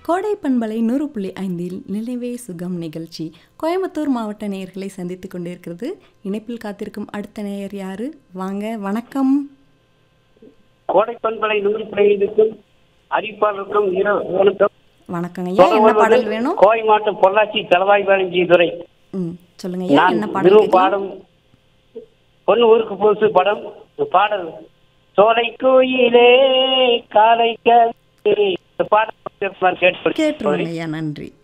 கோடை பண்பலை நூறு புள்ளி ஐந்தில் நினைவே சுகம் நிகழ்ச்சி கோயம்புத்தூர் மாவட்ட நேயர்களை சந்தித்து கொண்டிருக்கிறது இணைப்பில் காத்திருக்கும் அடுத்த நேயர் யாரு வாங்க வணக்கம் கோடை பண்பலை நூறு பிள்ளைகளுக்கும் அறிவிப்பாளருக்கும் இரவு வணக்கம் வணக்கங்க ஐயா என்ன பாடல் வேணும் கோவை மாவட்டம் பொள்ளாச்சி தலவாய் வேலஞ்சி துறை ம் சொல்லுங்க ஐயா நான் என்ன பாடல் விரும்பும் கேட்கலாம்? பாடம் பொண்ணு ஊருக்கு புதுசு படம் பாடல் சோலை கோயிலே காலை இந்த பாடல் கேட்டு கேட்டுருவோங்க ஐயா நன்றி